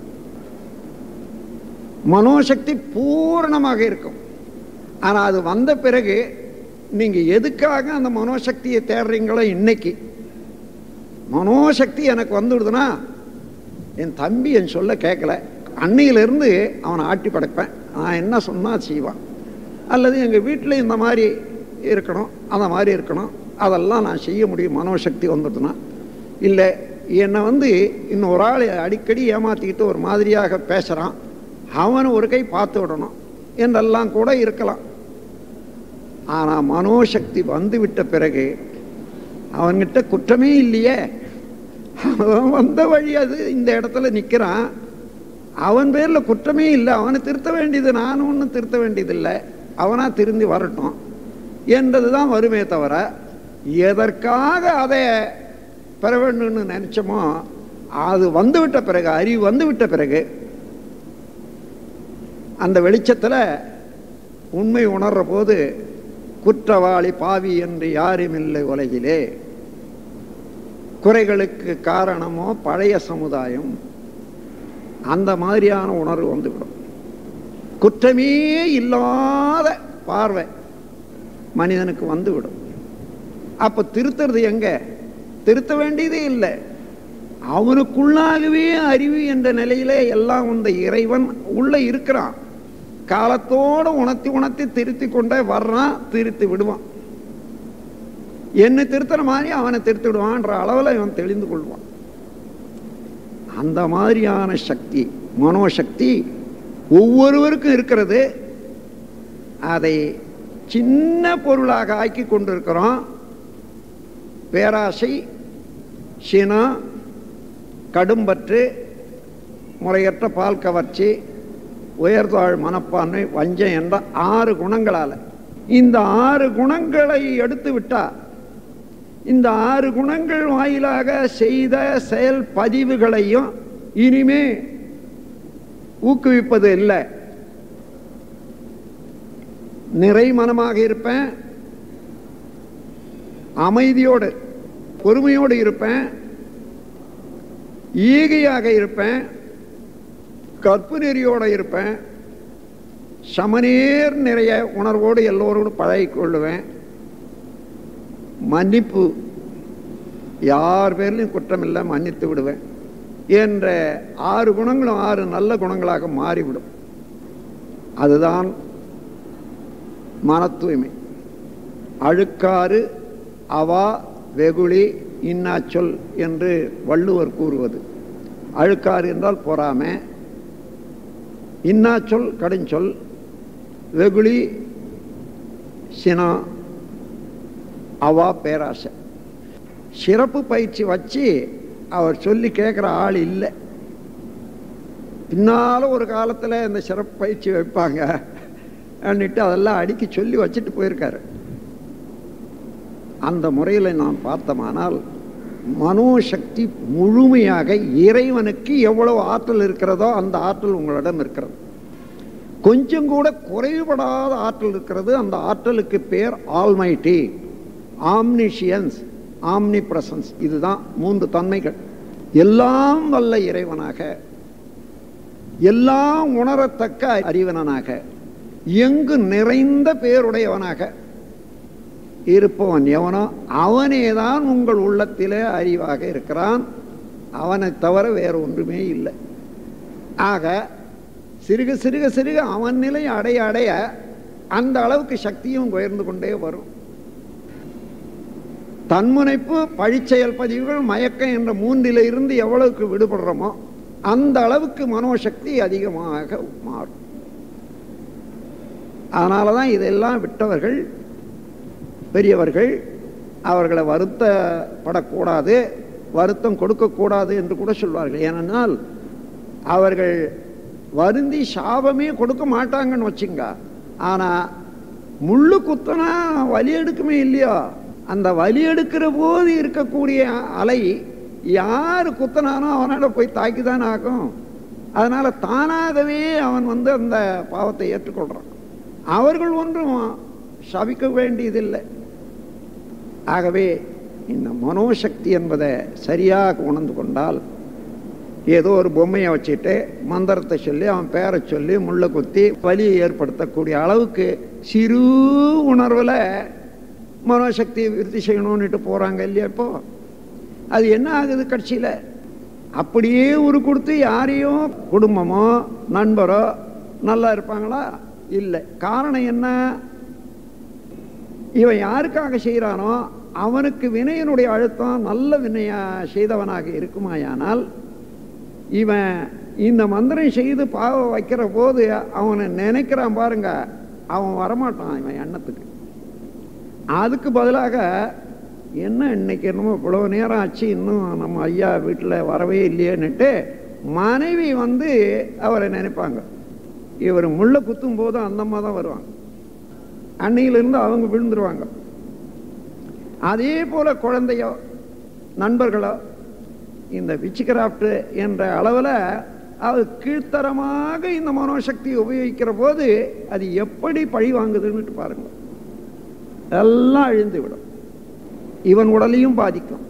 மனோசக்தி பூரணமாக இருக்கும் ஆனால் அது வந்த பிறகு நீங்கள் எதுக்காக அந்த மனோசக்தியை தேடுறீங்களோ இன்னைக்கு மனோசக்தி எனக்கு வந்துடுதுன்னா என் தம்பி என் சொல்ல கேட்கல அன்னையிலிருந்து அவனை ஆட்டி படைப்பேன் நான் என்ன சொன்னால் செய்வான் அல்லது எங்கள் வீட்டில் இந்த மாதிரி இருக்கணும் அந்த மாதிரி இருக்கணும் அதெல்லாம் நான் செய்ய முடியும் மனோசக்தி வந்துடுதுன்னா இல்லை என்னை வந்து இன்னொரு ஆள் அடிக்கடி ஏமாற்றிக்கிட்டு ஒரு மாதிரியாக பேசுகிறான் அவனை ஒரு கை பார்த்து விடணும் என்றெல்லாம் கூட இருக்கலாம் ஆனால் மனோசக்தி வந்து விட்ட பிறகு அவன்கிட்ட குற்றமே இல்லையே அவன் வந்த வழி அது இந்த இடத்துல நிற்கிறான் அவன் பேரில் குற்றமே இல்லை அவனை திருத்த வேண்டியது நானும் ஒன்றும் திருத்த வேண்டியதில்லை அவனா திருந்தி வரட்டும் என்றது தான் வருமே தவிர எதற்காக அதை பெற வேண்டும்னு நினச்சோமோ அது வந்துவிட்ட பிறகு அறிவு வந்துவிட்ட பிறகு அந்த வெளிச்சத்தில் உண்மை உணர்ற போது குற்றவாளி பாவி என்று யாரும் இல்லை உலகிலே குறைகளுக்கு காரணமோ பழைய சமுதாயம் அந்த மாதிரியான உணர்வு வந்துவிடும் குற்றமே இல்லாத பார்வை மனிதனுக்கு வந்துவிடும் அப்ப திருத்துறது எங்க திருத்த வேண்டியதே இல்லை அவனுக்குள்ளாகவே அறிவு என்ற நிலையிலே எல்லாம் இந்த இறைவன் உள்ள இருக்கிறான் காலத்தோடு உணர்த்தி உணர்த்தி திருத்தி கொண்டே வர்றான் திருத்தி விடுவான் என்னை திருத்துற மாதிரி அவனை திருத்தி விடுவான்ற அளவில் இவன் தெளிந்து கொள்வான் அந்த மாதிரியான சக்தி மனோசக்தி ஒவ்வொருவருக்கும் இருக்கிறது அதை சின்ன பொருளாக ஆக்கி கொண்டிருக்கிறோம் பேராசை சினம் கடும்பற்று முறையற்ற பால் கவர்ச்சி உயர்தாழ் மனப்பான்மை வஞ்சம் என்ற ஆறு குணங்களால் இந்த ஆறு குணங்களை எடுத்து விட்டா இந்த ஆறு குணங்கள் வாயிலாக செய்த செயல் பதிவுகளையும் இனிமே ஊக்குவிப்பது இல்லை நிறை மனமாக இருப்பேன் அமைதியோடு பொறுமையோடு இருப்பேன் ஈகையாக இருப்பேன் கற்பு நெறியோடு இருப்பேன் சமநேர் நிறைய உணர்வோடு எல்லோரோடும் பழகிக்கொள்ளுவேன் மன்னிப்பு யார் பேர்லையும் குற்றமில்லை மன்னித்து விடுவேன் என்ற ஆறு குணங்களும் ஆறு நல்ல குணங்களாக மாறிவிடும் அதுதான் மன தூய்மை அழுக்காறு அவா வெகுளி இன்னாச்சொல் என்று வள்ளுவர் கூறுவது அழுக்காறு என்றால் பொறாமை இன்னாச்சொல் கடுஞ்சொல் வெகுளி சினம் அவா பேராசை சிறப்பு பயிற்சி வச்சு அவர் சொல்லி கேட்குற ஆள் இல்லை பின்னால் ஒரு காலத்தில் இந்த சிறப்பு பயிற்சி வைப்பாங்க அப்படின்ட்டு அதெல்லாம் அடிக்கி சொல்லி வச்சுட்டு போயிருக்காரு அந்த முறையில் நாம் பார்த்தோமானால் மனோசக்தி முழுமையாக இறைவனுக்கு எவ்வளவு ஆற்றல் இருக்கிறதோ அந்த ஆற்றல் உங்களிடம் இருக்கிறது கொஞ்சம் கூட குறைவுபடாத ஆற்றல் இருக்கிறது அந்த ஆற்றலுக்கு பேர் ஆல்மைட்டி ஆம்னிஷியன்ஸ் ஆம்னி பிரசன்ஸ் இதுதான் மூன்று தன்மைகள் எல்லாம் வல்ல இறைவனாக எல்லாம் உணரத்தக்க அறிவனாக எங்கு நிறைந்த பேருடையவனாக இருப்பவன் எவனோ அவனேதான் உங்கள் உள்ளத்திலே அறிவாக இருக்கிறான் அவனை தவிர வேற ஒன்றுமே இல்லை ஆக சிறுக சிறுக சிறுக அவன் நிலை அடைய அடைய அந்த அளவுக்கு சக்தியும் உயர்ந்து கொண்டே வரும் தன்முனைப்பு பழிச்செயல் பதிவுகள் மயக்கம் என்ற மூன்றில இருந்து எவ்வளவுக்கு விடுபடுறோமோ அந்த அளவுக்கு மனோசக்தி அதிகமாக மாறும் அதனால தான் இதெல்லாம் விட்டவர்கள் பெரியவர்கள் அவர்களை வருத்தப்படக்கூடாது வருத்தம் கொடுக்கக்கூடாது என்று கூட சொல்வார்கள் ஏனென்றால் அவர்கள் வருந்தி சாபமே கொடுக்க மாட்டாங்கன்னு வச்சுங்க ஆனால் முள்ளு குத்தனா வலி எடுக்குமே இல்லையோ அந்த வலி எடுக்கிற போது இருக்கக்கூடிய அலை யார் குத்தனானோ அவனால போய் தாக்கிதான் ஆகும் அதனால தானாகவே அவன் வந்து அந்த பாவத்தை ஏற்றுக்கொள்றான் அவர்கள் ஒன்றும் சபிக்க வேண்டியதில்லை ஆகவே இந்த மனோசக்தி என்பதை சரியாக உணர்ந்து கொண்டால் ஏதோ ஒரு பொம்மையை வச்சுட்டு மந்திரத்தை சொல்லி அவன் பேரை சொல்லி முள்ள குத்தி வலியை ஏற்படுத்தக்கூடிய அளவுக்கு சிறு உணர்வில் மனோசக்தியை விருத்தி செய்யணும்னுட்டு போகிறாங்க இல்லையா இப்போ அது என்ன ஆகுது கட்சியில் அப்படியே ஒரு கொடுத்து யாரையும் குடும்பமோ நண்பரோ நல்லா இருப்பாங்களா இல்லை காரணம் என்ன இவன் யாருக்காக செய்கிறானோ அவனுக்கு வினையனுடைய அழுத்தம் நல்ல வினையா செய்தவனாக இருக்குமாயானால் இவன் இந்த மந்திரம் செய்து பாவம் வைக்கிற போது அவனை நினைக்கிறான் பாருங்க அவன் வரமாட்டான் இவன் எண்ணத்துக்கு அதுக்கு பதிலாக என்ன இன்னைக்கு என்னமோ இவ்வளோ நேரம் ஆச்சு இன்னும் நம்ம ஐயா வீட்டில் வரவே இல்லையேன்னுட்டு மனைவி வந்து அவரை நினைப்பாங்க இவர் முள்ள குத்தும் போது அந்த அம்மா தான் வருவாங்க அன்னையிலிருந்து அவங்க விழுந்துருவாங்க அதே போல குழந்தையோ நண்பர்களோ இந்த விச்சிகிராஃப்ட் என்ற அளவில் அது கீழ்த்தரமாக இந்த மனோசக்தியை உபயோகிக்கிற போது அது எப்படி பழி வாங்குதுன்னுட்டு பாருங்க எல்லாம் அழிந்து விடும் இவன் உடலையும் பாதிக்கும்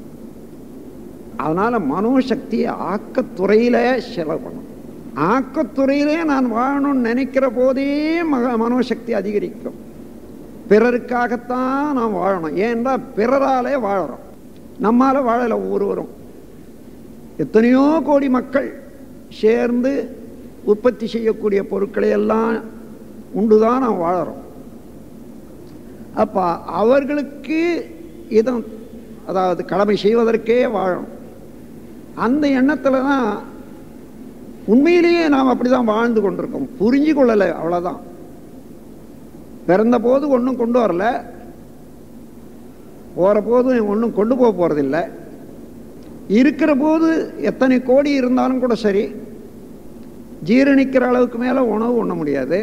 அதனால மனோசக்தியை ஆக்கத்துறையில செலவு பண்ணும் ஆக்கத்துறையிலே நான் வாழணும்னு நினைக்கிற போதே மக மனோசக்தி அதிகரிக்கும் பிறருக்காகத்தான் நாம் வாழணும் ஏன்னா பிறராலே வாழறோம் நம்மால வாழலை ஒவ்வொருவரும் எத்தனையோ கோடி மக்கள் சேர்ந்து உற்பத்தி செய்யக்கூடிய பொருட்களை எல்லாம் உண்டுதான் நாம் வாழறோம் அப்ப அவர்களுக்கு இதம் அதாவது கடமை செய்வதற்கே வாழணும் அந்த எண்ணத்துல தான் உண்மையிலேயே நாம் அப்படிதான் வாழ்ந்து கொண்டிருக்கோம் புரிஞ்சு கொள்ளலை அவ்வளவுதான் பிறந்த போது ஒன்றும் கொண்டு வரல போற போது ஒன்றும் கொண்டு போக போறதில்லை இருக்கிற போது எத்தனை கோடி இருந்தாலும் கூட சரி ஜீரணிக்கிற அளவுக்கு மேல உணவு உண்ண முடியாது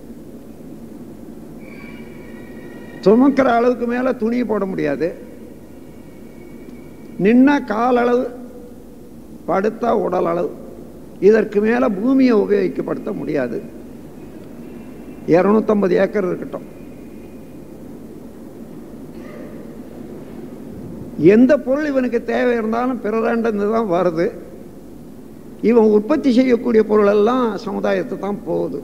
சுமக்கிற அளவுக்கு மேல துணி போட முடியாது நின்னா கால் அளவு படுத்தா உடல் அளவு இதற்கு மேல பூமியை உபயோகிக்கப்படுத்த முடியாது இருநூத்தம்பது ஏக்கர் இருக்கட்டும் எந்த பொருள் இவனுக்கு தேவை இருந்தாலும் பிறராண்டந்து தான் வருது இவன் உற்பத்தி செய்யக்கூடிய பொருள் எல்லாம் சமுதாயத்தை தான் போகுது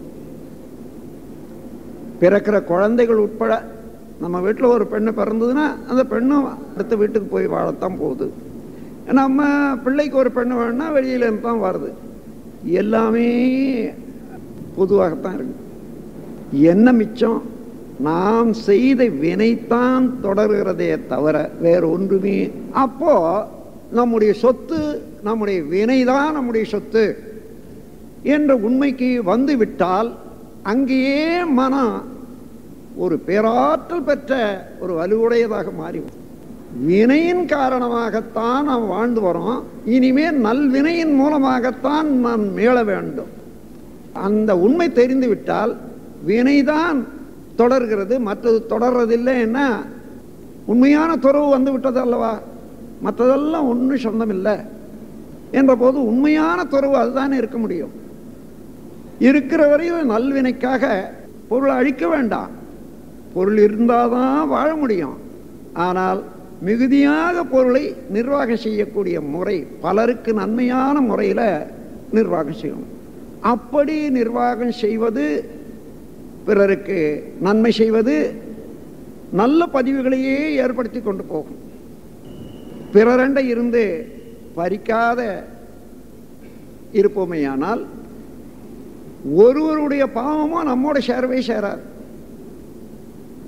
பிறக்கிற குழந்தைகள் உட்பட நம்ம வீட்டில் ஒரு பெண்ணு பிறந்ததுன்னா அந்த பெண்ணும் அடுத்த வீட்டுக்கு போய் வாழத்தான் போகுது நம்ம பிள்ளைக்கு ஒரு பெண்ணு வேணும்னா வெளியில இருந்து தான் வருது எல்லாமே பொதுவாகத்தான் இருக்கு என்ன மிச்சம் நாம் செய்த வினைத்தான் தொடர்கிறதே தவிர வேற ஒன்றுமே அப்போ நம்முடைய சொத்து நம்முடைய வினைதான் நம்முடைய சொத்து என்ற உண்மைக்கு வந்து விட்டால் அங்கேயே மனம் ஒரு பேராற்றல் பெற்ற ஒரு வலுவுடையதாக மாறிவிடும் வினையின் காரணமாகத்தான் நாம் வாழ்ந்து வரோம் இனிமேல் நல்வினையின் மூலமாகத்தான் நான் மீள வேண்டும் அந்த உண்மை தெரிந்து விட்டால் வினைதான் தொடர்கிறது மற்றது தொடர்றதில்லைன்னா உண்மையான துறவு வந்து விட்டது அல்லவா மற்றதெல்லாம் ஒன்றும் சொந்தம் இல்லை என்ற போது உண்மையான துறவு அதுதானே இருக்க முடியும் இருக்கிற வரையும் நல்வினைக்காக பொருளை அழிக்க வேண்டாம் பொருள் இருந்தாதான் வாழ முடியும் ஆனால் மிகுதியாக பொருளை நிர்வாகம் செய்யக்கூடிய முறை பலருக்கு நன்மையான முறையில் நிர்வாகம் செய்யணும் அப்படி நிர்வாகம் செய்வது பிறருக்கு நன்மை செய்வது நல்ல பதிவுகளையே ஏற்படுத்தி கொண்டு போகும் பிறரண்ட இருந்து பறிக்காத இருப்போமேயானால் ஒருவருடைய பாவமும் நம்மோட சேரவே சேராது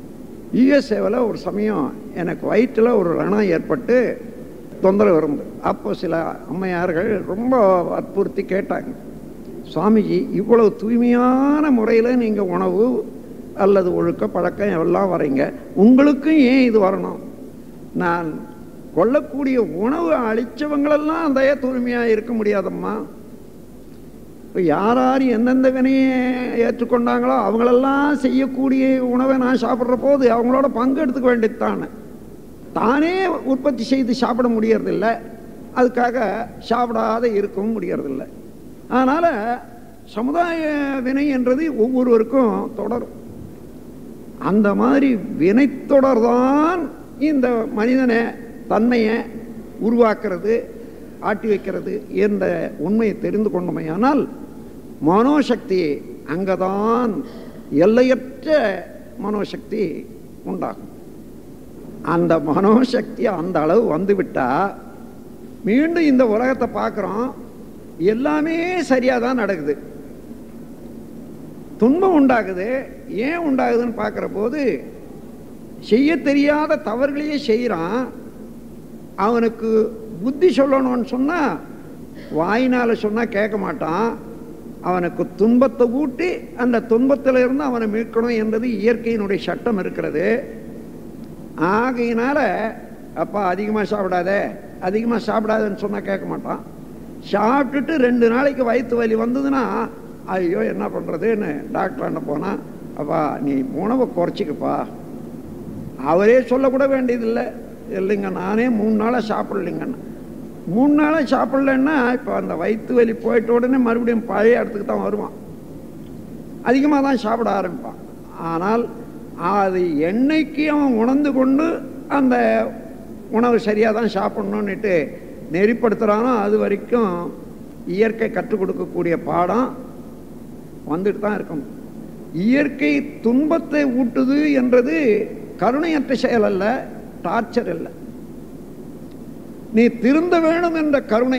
யுஎஸ்ஏவில் ஒரு சமயம் எனக்கு வயிற்றில் ஒரு ரணம் ஏற்பட்டு தொந்தரவு இருந்தது அப்போ சில அம்மையார்கள் ரொம்ப வற்புறுத்தி கேட்டாங்க சுவாமிஜி இவ்வளவு தூய்மையான முறையில் நீங்கள் உணவு அல்லது ஒழுக்க பழக்கம் எல்லாம் வரீங்க உங்களுக்கும் ஏன் இது வரணும் நான் கொள்ளக்கூடிய உணவு அழிச்சவங்களெல்லாம் அந்த தூய்மையாக இருக்க முடியாதம்மா இப்போ யார் யார் எந்தெந்த வினையை ஏற்றுக்கொண்டாங்களோ அவங்களெல்லாம் செய்யக்கூடிய உணவை நான் சாப்பிட்ற போது அவங்களோட பங்கு எடுத்துக்க வேண்டியது தானே தானே உற்பத்தி செய்து சாப்பிட முடியறதில்ல அதுக்காக சாப்பிடாத இருக்கவும் முடியறதில்ல அதனால் சமுதாய வினை என்றது ஒவ்வொருவருக்கும் தொடரும் அந்த மாதிரி வினைத்தொடர்தான் இந்த மனிதனை தன்மையை உருவாக்குறது ஆட்டி வைக்கிறது என்ற உண்மையை தெரிந்து கொண்டமையானால் மனோசக்தி அங்கதான் எல்லையற்ற மனோசக்தி உண்டாகும் அந்த மனோசக்தி அந்த அளவு வந்துவிட்டா மீண்டும் இந்த உலகத்தை பார்க்குறோம் எல்லாமே சரியாக தான் நடக்குது துன்பம் உண்டாகுது ஏன் உண்டாகுதுன்னு பார்க்குற போது செய்ய தெரியாத தவறுகளையே செய்கிறான் அவனுக்கு புத்தி சொல்லணும்னு சொன்னால் வாயினால் சொன்னால் கேட்க மாட்டான் அவனுக்கு துன்பத்தை ஊட்டி அந்த துன்பத்தில் இருந்து அவனை மீட்கணும் என்பது இயற்கையினுடைய சட்டம் இருக்கிறது ஆகையினால அப்பா அதிகமாக சாப்பிடாத அதிகமாக சாப்பிடாதன்னு சொன்னால் கேட்க மாட்டான் சாப்பிட்டுட்டு ரெண்டு நாளைக்கு வயிற்று வலி வந்ததுன்னா ஐயோ என்ன பண்ணுறதுன்னு டாக்டராண்ட போனால் அப்பா நீ உணவை குறைச்சிக்கப்பா அவரே சொல்லக்கூட வேண்டியதில்லை இல்லைங்க நானே மூணு நாளாக சாப்பிட்லைங்கண்ணா மூணு நாளாக சாப்பிட்லன்னா இப்போ அந்த வயிற்று வலி போயிட்ட உடனே மறுபடியும் பழைய இடத்துக்கு தான் வருவான் அதிகமாக தான் சாப்பிட ஆரம்பிப்பான் ஆனால் அது என்னைக்கு அவன் உணர்ந்து கொண்டு அந்த உணவு சரியாக தான் சாப்பிட்ணுன்னுட்டு நெறிப்படுத்துகிறானோ அது வரைக்கும் இயற்கை கற்றுக் கொடுக்கக்கூடிய பாடம் வந்துட்டு தான் இருக்கும் இயற்கை துன்பத்தை ஊட்டுது என்றது கருணையற்ற செயல் அல்ல டார்ச்சர் அல்ல நீ திருந்த வேணும் என்ற கருணை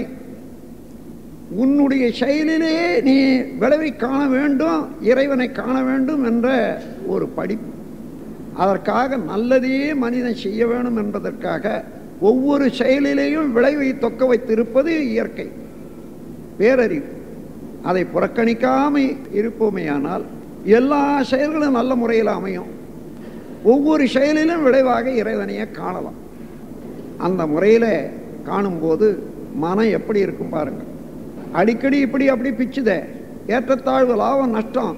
உன்னுடைய செயலிலே நீ விளைவை காண வேண்டும் இறைவனை காண வேண்டும் என்ற ஒரு படிப்பு அதற்காக நல்லதையே மனிதன் செய்ய வேணும் என்பதற்காக ஒவ்வொரு செயலிலேயும் விளைவை தொக்க வைத்திருப்பது இயற்கை பேரறிவு அதை புறக்கணிக்காம இருப்போமேயானால் எல்லா செயல்களும் நல்ல முறையில் அமையும் ஒவ்வொரு செயலிலும் விளைவாக இறைவனையே காணலாம் அந்த முறையில் காணும்போது மனம் எப்படி இருக்கும் பாருங்க அடிக்கடி இப்படி அப்படி பிச்சுதே ஏற்றத்தாழ்வு லாபம் நஷ்டம்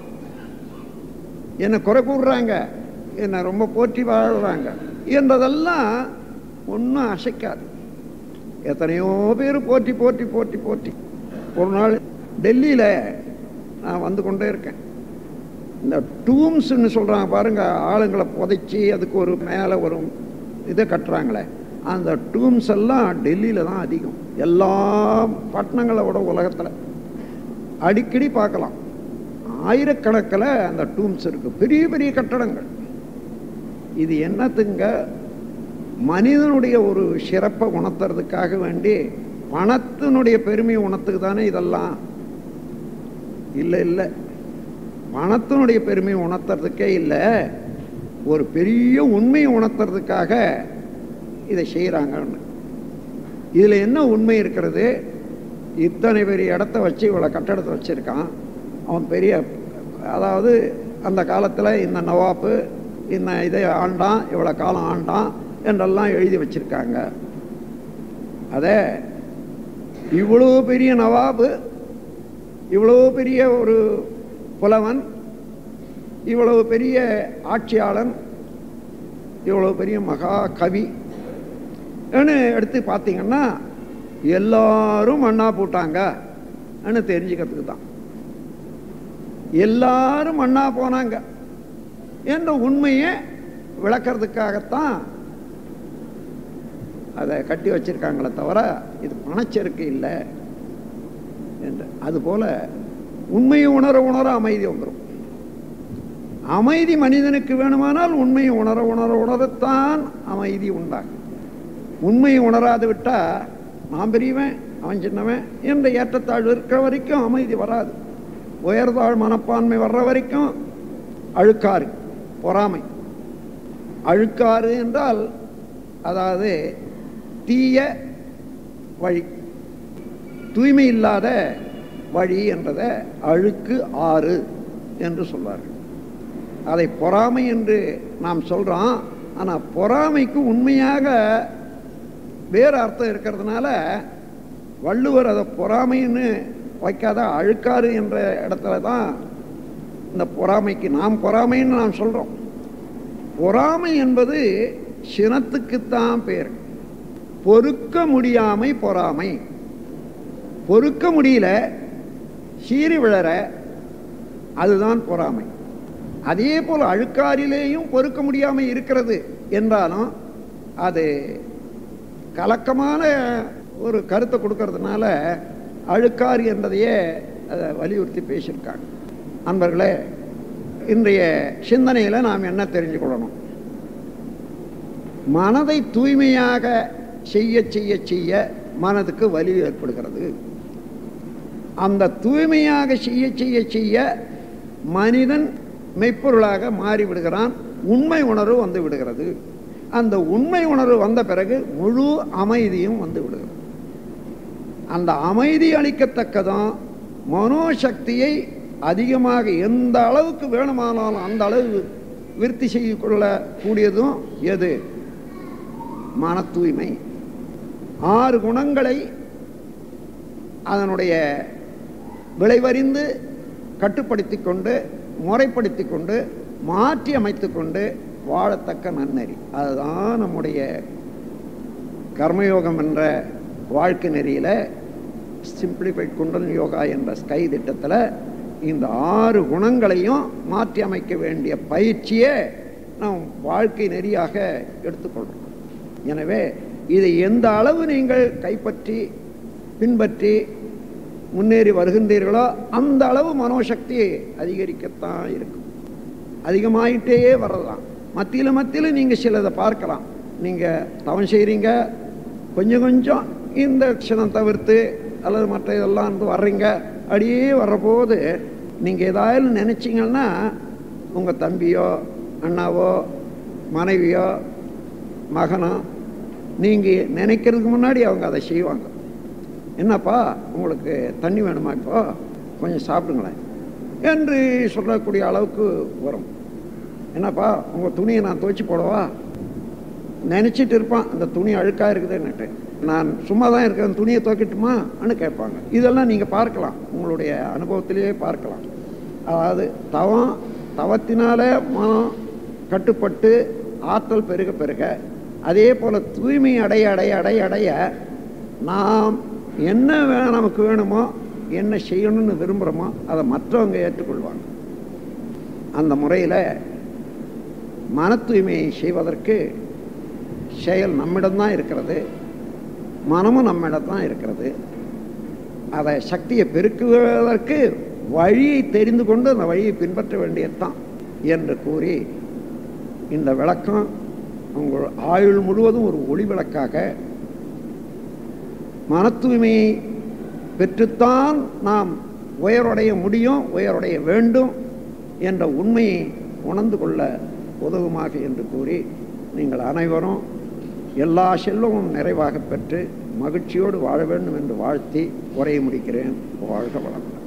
என்னை குறை கூடுறாங்க என்னை ரொம்ப போற்றி வாழ்கிறாங்க என்றதெல்லாம் ஒன்றும் அசைக்காது எத்தனையோ பேர் போற்றி போற்றி போற்றி போற்றி ஒரு நாள் டெல்லியில் நான் வந்து கொண்டே இருக்கேன் இந்த டூம்ஸ்ன்னு சொல்கிறாங்க பாருங்க ஆளுங்களை புதைச்சி அதுக்கு ஒரு மேலே ஒரு இதை கட்டுறாங்களே அந்த டூம்ஸ் எல்லாம் டெல்லியில் தான் அதிகம் எல்லா பட்டணங்களோட உலகத்தில் அடிக்கடி பார்க்கலாம் ஆயிரக்கணக்கில் அந்த டூம்ஸ் இருக்குது பெரிய பெரிய கட்டடங்கள் இது என்னத்துங்க மனிதனுடைய ஒரு சிறப்பை உணர்த்துறதுக்காக வேண்டி பணத்தினுடைய பெருமையை உணர்த்துக்கு தானே இதெல்லாம் இல்லை இல்லை பணத்தினுடைய பெருமையை உணர்த்துறதுக்கே இல்லை ஒரு பெரிய உண்மையை உணர்த்துறதுக்காக இதை செய்கிறாங்கன்னு இதில் என்ன உண்மை இருக்கிறது இத்தனை பெரிய இடத்த வச்சு இவ்வளோ கட்டடத்தை வச்சுருக்கான் அவன் பெரிய அதாவது அந்த காலத்தில் இந்த நவாப்பு இந்த இதை ஆண்டான் இவ்வளோ காலம் ஆண்டான் என்றெல்லாம் எழுதி வச்சுருக்காங்க அதே இவ்வளோ பெரிய நவாபு இவ்வளோ பெரிய ஒரு புலவன் இவ்வளவு பெரிய ஆட்சியாளன் இவ்வளோ பெரிய மகா கவி எடுத்து பார்த்தீங்கன்னா எல்லாரும் மண்ணா போட்டாங்க தெரிஞ்சுக்கிறதுக்கு தான் எல்லாரும் மண்ணா போனாங்க என்ற உண்மையை விளக்கிறதுக்காகத்தான் அதை கட்டி வச்சிருக்காங்களே தவிர இது பணச்செருக்கு இல்லை என்று அதுபோல உண்மையை உணர உணர அமைதி வந்துடும் அமைதி மனிதனுக்கு வேணுமானால் உண்மையை உணர உணர உணரத்தான் அமைதி உண்டாகும் உண்மையை உணராது விட்டா நான் பெரியவன் அவன் சின்னவன் என்ற ஏற்றத்தாழ்வு இருக்கிற வரைக்கும் அமைதி வராது உயர்தாழ் மனப்பான்மை வர்ற வரைக்கும் அழுக்காறு பொறாமை அழுக்காறு என்றால் அதாவது தீய வழி தூய்மை இல்லாத வழி என்றதை அழுக்கு ஆறு என்று சொல்வார்கள் அதை பொறாமை என்று நாம் சொல்கிறோம் ஆனால் பொறாமைக்கு உண்மையாக வேறு அர்த்தம் இருக்கிறதுனால வள்ளுவர் அதை பொறாமைன்னு வைக்காத அழுக்காறு என்ற இடத்துல தான் இந்த பொறாமைக்கு நாம் பொறாமைன்னு நாம் சொல்கிறோம் பொறாமை என்பது சினத்துக்குத்தான் பேர் பொறுக்க முடியாமை பொறாமை பொறுக்க முடியல சீறி விழற அதுதான் பொறாமை அதே போல் அழுக்காரிலேயும் பொறுக்க முடியாமல் இருக்கிறது என்றாலும் அது கலக்கமான ஒரு கருத்தை கொடுக்கறதுனால அழுக்காறு என்பதையே அதை வலியுறுத்தி பேசியிருக்காங்க அன்பர்களே இன்றைய சிந்தனையில் நாம் என்ன தெரிஞ்சுக்கொள்ளணும் மனதை தூய்மையாக செய்ய செய்ய செய்ய மனதுக்கு வலி ஏற்படுகிறது அந்த தூய்மையாக செய்ய செய்ய செய்ய மனிதன் மெய்ப்பொருளாக மாறிவிடுகிறான் உண்மை உணர்வு வந்து விடுகிறது அந்த உண்மை உணர்வு வந்த பிறகு முழு அமைதியும் வந்து விடுகிறது அந்த அமைதி அளிக்கத்தக்கதும் மனோசக்தியை அதிகமாக எந்த அளவுக்கு வேணுமானாலும் அந்த அளவு விருத்தி செய்து கொள்ளக்கூடியதும் எது மன தூய்மை ஆறு குணங்களை அதனுடைய விளைவறிந்து கட்டுப்படுத்தி கொண்டு முறைப்படுத்தி கொண்டு மாற்றி அமைத்து கொண்டு வாழத்தக்க நன்னெறி அதுதான் நம்முடைய கர்மயோகம் என்ற வாழ்க்கை நெறியில் சிம்பிளிஃபைட் குண்டல் யோகா என்ற ஸ்கை திட்டத்தில் இந்த ஆறு குணங்களையும் மாற்றி அமைக்க வேண்டிய பயிற்சியை நாம் வாழ்க்கை நெறியாக எடுத்துக்கொள்கிறோம் எனவே இதை எந்த அளவு நீங்கள் கைப்பற்றி பின்பற்றி முன்னேறி வருகின்றீர்களோ அந்த அளவு மனோசக்தி அதிகரிக்கத்தான் இருக்கும் அதிகமாயிட்டே வர்றதான் மத்தியில் மத்தியில் நீங்கள் சிலதை பார்க்கலாம் நீங்கள் தவம் செய்கிறீங்க கொஞ்சம் கொஞ்சம் இந்த க்ஷணம் தவிர்த்து அல்லது மற்ற இதெல்லாம் வந்து வர்றீங்க அப்படியே வர்றபோது நீங்கள் ஏதாவது நினச்சிங்கன்னா உங்கள் தம்பியோ அண்ணாவோ மனைவியோ மகனோ நீங்கள் நினைக்கிறதுக்கு முன்னாடி அவங்க அதை செய்வாங்க என்னப்பா உங்களுக்கு தண்ணி வேணுமா இப்போ கொஞ்சம் சாப்பிடுங்களேன் என்று சொல்லக்கூடிய அளவுக்கு வரும் என்னப்பா உங்கள் துணியை நான் துவைச்சி போடவா நினச்சிட்டு இருப்பான் அந்த துணி அழுக்காக இருக்குதுன்னுட்டு நான் சும்மா தான் இருக்கிறேன் துணியை துவைக்கட்டுமான்னு கேட்பாங்க இதெல்லாம் நீங்கள் பார்க்கலாம் உங்களுடைய அனுபவத்திலேயே பார்க்கலாம் அதாவது தவம் தவத்தினால மனம் கட்டுப்பட்டு ஆற்றல் பெருக பெருக அதே போல் தூய்மை அடைய அடைய அடைய அடைய நாம் என்ன வே நமக்கு வேணுமோ என்ன செய்யணும்னு விரும்புகிறோமோ அதை மற்றவங்க ஏற்றுக்கொள்வாங்க அந்த முறையில் மன தூய்மையை செய்வதற்கு செயல் நம்மிடம்தான் இருக்கிறது மனமும் நம்மிடம் தான் இருக்கிறது அதை சக்தியை பெருக்குவதற்கு வழியை தெரிந்து கொண்டு அந்த வழியை பின்பற்ற வேண்டியதுதான் என்று கூறி இந்த விளக்கம் உங்கள் ஆயுள் முழுவதும் ஒரு ஒளி விளக்காக மன தூய்மையை பெற்றுத்தான் நாம் உயரடைய முடியும் உயரடைய வேண்டும் என்ற உண்மையை உணர்ந்து கொள்ள உதவுமாக என்று கூறி நீங்கள் அனைவரும் எல்லா செல்வமும் நிறைவாக பெற்று மகிழ்ச்சியோடு வாழ வேண்டும் என்று வாழ்த்தி உரையை முடிக்கிறேன் வாழ்க வளம்